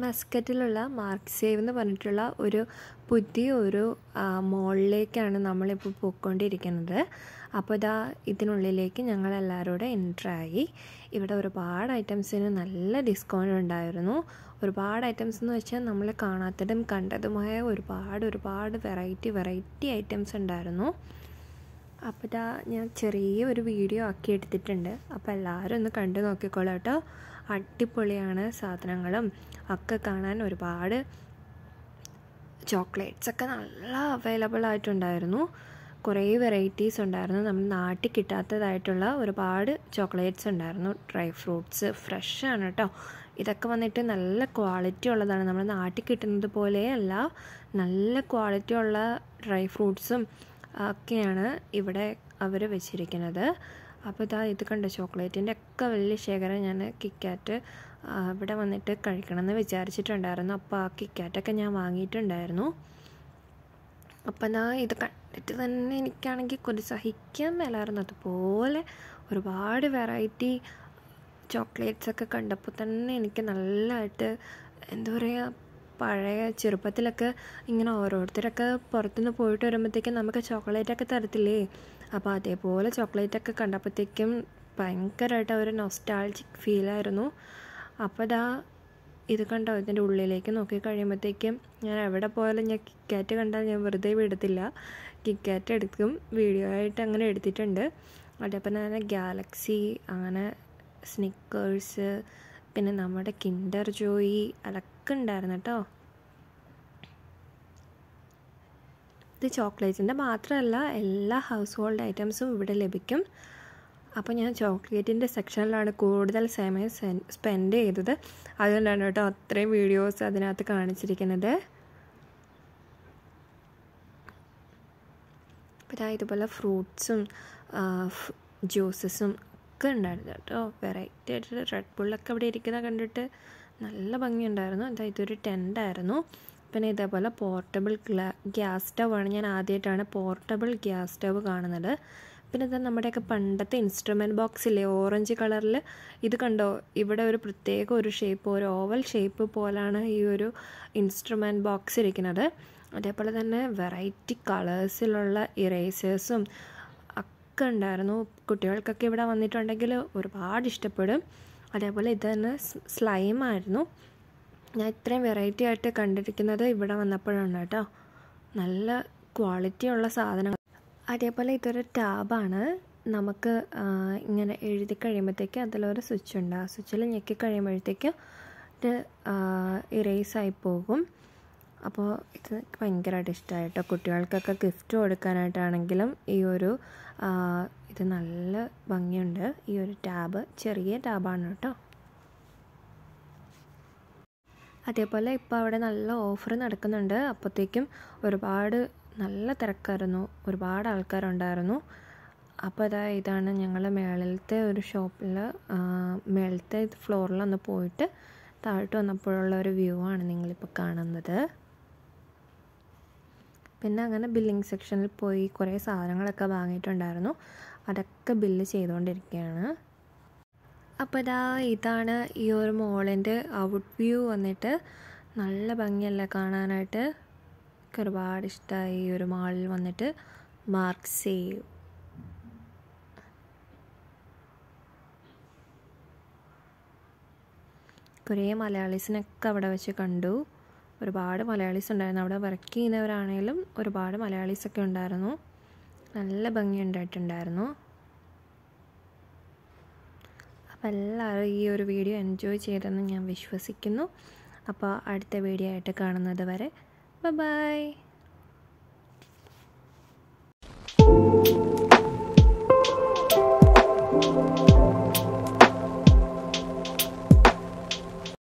മസ്കറ്റിലുള്ള mark save എന്ന് പറഞ്ഞിട്ടുള്ള ഒരു പുതിയ ഒരു മോളിലേക്കാണ് നമ്മളിപ്പോൾ പോയിക്കൊണ്ടിരിക്കുന്നത് അപ്പോൾ ഇതാ ഇതിനുള്ളിലേക്ക് ഞങ്ങളെല്ലാവരോടും എൻട്രായി ഇവിടെ ഒരുപാട് ഐറ്റംസിന് നല്ല ഡിസ്കൗണ്ട് ഉണ്ടായിരുന്നു ഒരുപാട് ഐറ്റംസ് എന്ന് വെച്ചാൽ നമ്മൾ കാണാത്തതും കണ്ടതുമായ ഒരുപാട് ഒരുപാട് വെറൈറ്റി വെറൈറ്റി ഐറ്റംസ് ഉണ്ടായിരുന്നു അപ്പോൾ ഇതാ ഞാൻ ചെറിയ ഒരു വീഡിയോ ആക്കി എടുത്തിട്ടുണ്ട് അപ്പോൾ എല്ലാവരും ഒന്ന് കണ്ടു നോക്കിക്കോളാം കേട്ടോ അടിപൊളിയാണ് സാധനങ്ങളും ഒക്കെ കാണാൻ ഒരുപാട് ചോക്ലേറ്റ്സ് ഒക്കെ നല്ല അവൈലബിൾ ആയിട്ടുണ്ടായിരുന്നു കുറേ വെറൈറ്റീസ് ഉണ്ടായിരുന്നു നമ്മൾ നാട്ടിൽ കിട്ടാത്തതായിട്ടുള്ള ഒരുപാട് ചോക്ലേറ്റ്സ് ഉണ്ടായിരുന്നു ഡ്രൈ ഫ്രൂട്ട്സ് ഫ്രഷ് ആണ് കേട്ടോ ഇതൊക്കെ വന്നിട്ട് നല്ല ക്വാളിറ്റി ഉള്ളതാണ് നമ്മൾ നാട്ടിൽ കിട്ടുന്നത് പോലെയല്ല നല്ല ക്വാളിറ്റി ഉള്ള ഡ്രൈ ഫ്രൂട്ട്സും ഒക്കെയാണ് ഇവിടെ അവർ വെച്ചിരിക്കുന്നത് അപ്പോൾ ഇതാ ഇത് കണ്ട ചോക്ലേറ്റിൻ്റെ ഒക്കെ വലിയ ശേഖരം ഞാൻ കിക്കാറ്റ് ഇവിടെ വന്നിട്ട് കഴിക്കണമെന്ന് വിചാരിച്ചിട്ടുണ്ടായിരുന്നു അപ്പോൾ ആ കിക്കാറ്റൊക്കെ ഞാൻ വാങ്ങിയിട്ടുണ്ടായിരുന്നു അപ്പം ഞാൻ ഇത് കണ്ടിട്ട് തന്നെ എനിക്കാണെങ്കിൽ കൊതി സഹിക്കാൻ മേലായിരുന്നു അതുപോലെ ഒരുപാട് വെറൈറ്റി ചോക്ലേറ്റ്സ് ഒക്കെ കണ്ടപ്പോൾ തന്നെ എനിക്ക് നല്ലതായിട്ട് എന്താ പറയുക പഴയ ചെറുപ്പത്തിലൊക്കെ ഇങ്ങനെ ഓരോരുത്തരൊക്കെ പുറത്തുനിന്ന് പോയിട്ട് വരുമ്പോഴത്തേക്കും നമുക്ക് ചോക്ലേറ്റൊക്കെ തരത്തില്ലേ അപ്പോൾ അതേപോലെ ചോക്ലേറ്റൊക്കെ കണ്ടപ്പോഴത്തേക്കും ഭയങ്കരമായിട്ട് ഒരു നൊസ്റ്റാൾജിക് ഫീലായിരുന്നു അപ്പോൾ ഇതാ ഇത് കണ്ടോ ഇതിൻ്റെ ഉള്ളിലേക്ക് നോക്കി കഴിയുമ്പോഴത്തേക്കും ഞാൻ എവിടെ പോയാലും ഞാൻ കിക്കാറ്റ് കണ്ടാൽ ഞാൻ വെറുതെ വിടത്തില്ല കിക്കാറ്റ് എടുക്കും വീഡിയോ ആയിട്ട് അങ്ങനെ എടുത്തിട്ടുണ്ട് അതേപോലെ തന്നെ ഗാലക്സി അങ്ങനെ സ്നിക്കേഴ്സ് പിന്നെ നമ്മുടെ കിൻഡർ ജോയി അതൊക്കെ ഉണ്ടായിരുന്നു കേട്ടോ ഇത് ചോക്ലേറ്റിൻ്റെ മാത്രമല്ല എല്ലാ ഹൗസ് ഹോൾഡ് ഐറ്റംസും ഇവിടെ ലഭിക്കും അപ്പോൾ ഞാൻ ചോക്ലേറ്റിൻ്റെ സെക്ഷനിലാണ് കൂടുതൽ സമയം സ്പെൻഡ് ചെയ്തത് അതുകൊണ്ടാണ് കേട്ടോ അത്രയും വീഡിയോസ് അതിനകത്ത് കാണിച്ചിരിക്കുന്നത് പിന്നെ ഇതുപോലെ ഫ്രൂട്ട്സും ജ്യൂസസും ഒക്കെ ഉണ്ടായിരുന്നു കേട്ടോ വെറൈറ്റി ആയിട്ട് റെഡ് ബുള്ളൊക്കെ അവിടെ ഇരിക്കുന്ന കണ്ടിട്ട് നല്ല ഭംഗിയുണ്ടായിരുന്നു എന്താ ഇതൊരു ടെൻ്റായിരുന്നു പിന്നെ ഇതേപോലെ പോർട്ടബിൾ ഗ്യാസ് സ്റ്റവ് ആണ് ഞാൻ ആദ്യമായിട്ടാണ് പോർട്ടബിൾ ഗ്യാസ് സ്റ്റവ് കാണുന്നത് പിന്നെ ഇത് നമ്മുടെയൊക്കെ പണ്ടത്തെ ഇൻസ്ട്രുമെൻറ്റ് ബോക്സ് ഇല്ലേ ഓറഞ്ച് കളറിൽ ഇത് കണ്ടോ ഇവിടെ ഒരു പ്രത്യേക ഒരു ഷേപ്പ് ഒരു ഓവൽ ഷേപ്പ് പോലാണ് ഈ ഒരു ഇൻസ്ട്രുമെൻറ്റ് ബോക്സ് ഇരിക്കുന്നത് അതേപോലെ തന്നെ വെറൈറ്റി കളേഴ്സിലുള്ള ഇറേസേഴ്സും ഒക്കെ ഉണ്ടായിരുന്നു കുട്ടികൾക്കൊക്കെ ഇവിടെ വന്നിട്ടുണ്ടെങ്കിൽ ഒരുപാട് ഇഷ്ടപ്പെടും അതേപോലെ ഇത് തന്നെ സ്ലൈമായിരുന്നു ഞാൻ ഇത്രയും വെറൈറ്റി ആയിട്ട് കണ്ടിരിക്കുന്നത് ഇവിടെ വന്നപ്പോഴാണ് കേട്ടോ നല്ല ക്വാളിറ്റി ഉള്ള സാധനങ്ങൾ അതേപോലെ ഇതൊരു ടാബാണ് നമുക്ക് ഇങ്ങനെ എഴുതി കഴിയുമ്പോഴത്തേക്ക് അതിലൊരു സ്വിച്ച് ഉണ്ട് ആ സ്വിച്ചിൽ ഞെക്കി കഴിയുമ്പോഴത്തേക്ക് ഇത് ഇറേസ് ആയി പോകും അപ്പോൾ ഇത് ഭയങ്കരമായിട്ട് ഇഷ്ടമായിട്ടോ കുട്ടികൾക്കൊക്കെ ഗിഫ്റ്റ് കൊടുക്കാനായിട്ടാണെങ്കിലും ഈ ഒരു ഇത് നല്ല ഭംഗിയുണ്ട് ഈ ഒരു ടാബ് ചെറിയ ടാബാണ് കേട്ടോ അതേപോലെ ഇപ്പോൾ അവിടെ നല്ല ഓഫർ നടക്കുന്നുണ്ട് അപ്പോഴത്തേക്കും ഒരുപാട് നല്ല തിരക്കായിരുന്നു ഒരുപാട് ആൾക്കാരുണ്ടായിരുന്നു അപ്പോൾ അതാ ഇതാണ് ഞങ്ങൾ മേളിലത്തെ ഒരു ഷോപ്പിൽ മേളത്തെ ഫ്ലോറിലൊന്ന് പോയിട്ട് താഴോട്ട് വന്നപ്പോഴുള്ള ഒരു വ്യൂ ആണ് നിങ്ങളിപ്പോൾ കാണുന്നത് പിന്നെ അങ്ങനെ ബില്ലിംഗ് സെക്ഷനിൽ പോയി കുറേ സാധനങ്ങളൊക്കെ വാങ്ങിയിട്ടുണ്ടായിരുന്നു അതൊക്കെ ബില്ല് ചെയ്തുകൊണ്ടിരിക്കുകയാണ് അപ്പോൾ ഇതാ ഇതാണ് ഈ ഒരു മോളിൻ്റെ ഔട്ട് വ്യൂ വന്നിട്ട് നല്ല ഭംഗിയല്ലേ കാണാനായിട്ട് എനിക്ക് ഒരുപാട് ഇഷ്ടമായി ഈ ഒരു മാളിൽ വന്നിട്ട് മാർക്ക് സേവ് കുറേ മലയാളീസിനൊക്കെ അവിടെ വെച്ച് കണ്ടു ഒരുപാട് മലയാളീസ് ഉണ്ടായിരുന്നു അവിടെ വർക്ക് ചെയ്യുന്നവരാണെങ്കിലും ഒരുപാട് മലയാളീസൊക്കെ ഉണ്ടായിരുന്നു നല്ല ഭംഗിയുണ്ടായിട്ടുണ്ടായിരുന്നു അപ്പോൾ എല്ലാവരും ഈ ഒരു വീഡിയോ എൻജോയ് ചെയ്തെന്ന് ഞാൻ വിശ്വസിക്കുന്നു അപ്പോൾ അടുത്ത വീഡിയോ ആയിട്ട് കാണുന്നത് വരെ ബൈ